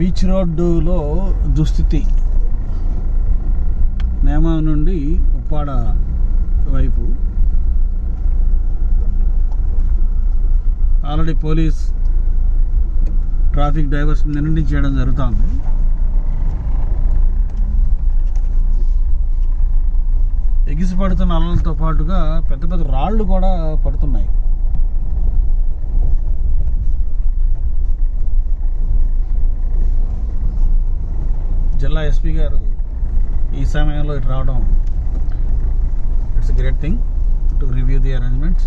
beach రోడ్డులో దుస్థితి నేమా నుండి ఉప్పాడ వైపు ఆల్రెడీ పోలీస్ ట్రాఫిక్ డ్రైవర్స్ నిర్ణయం చేయడం జరుగుతుంది ఎగిసి పడుతున్న అలలతో పాటుగా పెద్ద పెద్ద రాళ్ళు కూడా పడుతున్నాయి జిల్లా ఎస్పీ గారు ఈ సమయంలో ఇటు రావడం it's great thing to review the arrangements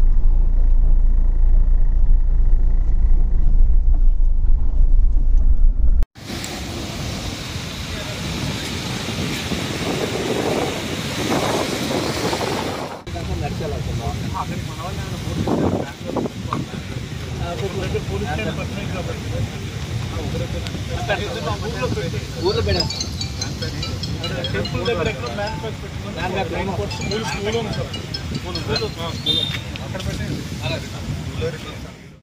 ఊర్లో పెట్టాం టెంపుల్ దగ్గర ఎక్కడ మ్యానుఫ్యాక్చరింగ్ స్కూల్ స్కూల్ ఉంది సార్ స్కూల్ అక్కడ పెట్టండి